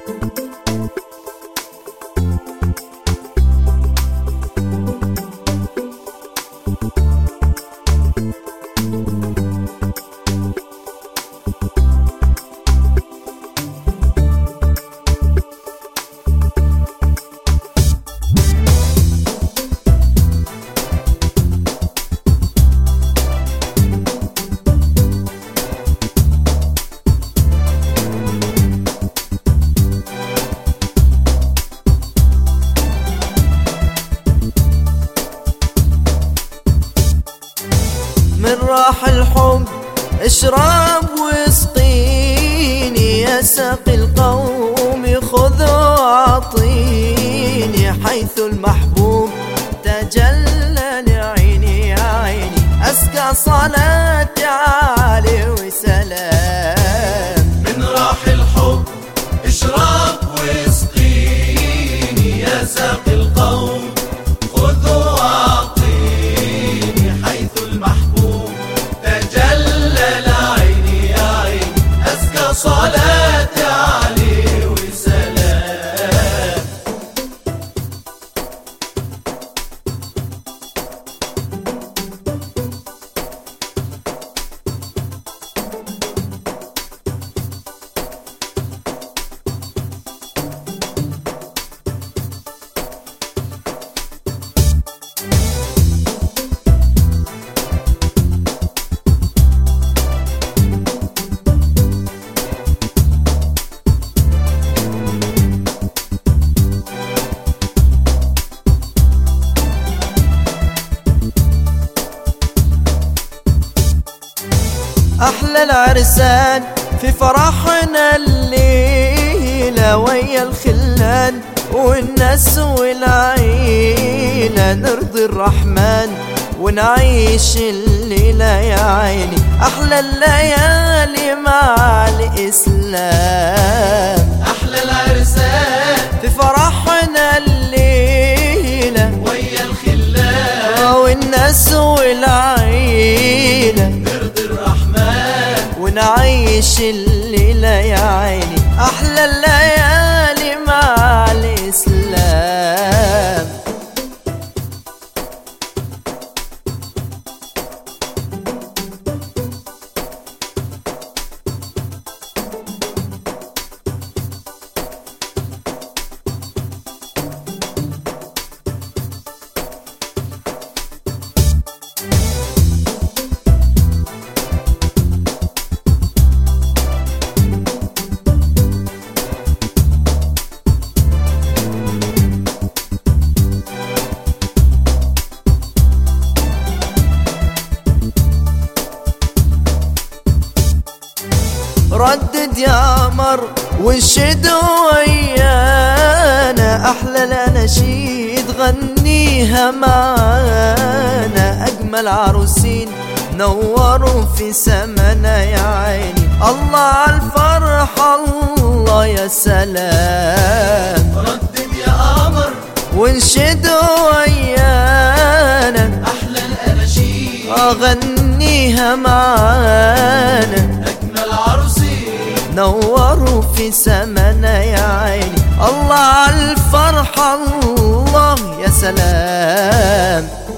من راح الحب اشرب واسقيني يا ساقي القوم خذ واعطيني حيث المحبوب تجلى لعيني يا عيني اسكى صلاتي عليه وسلام من راح الحب اشرب واسقيني يا ساقي القوم خذ واعطيني حيث المحبوب تجلى لعيني يا عيني أزكى صلاتي عليه وسلام أحلى العرسان في فرحنا الليلة ويا الخلان والناس والعيلة نرضي الرحمن ونعيش الليلة يا عيني أحلى الليالي مع الإسلام أحلى العرسان في فرحنا الليلة ويا الخلان والناس والعيلة نرضي الرحمن ونعيش الليلة يا عيني أحلى الليالي مع الإسلام ردد يا قمر وانشد ويانا احلى الاناشيد غنيها معانا اجمل عروسين نوروا في سمانا يا عيني الله على الفرح الله يا سلام ردد يا قمر وانشد ويانا أحلى الأناشيد اغنيها معانا أجمل عروسين نوروا في سمانا يا عيني الله على الفرحة الله يا سلام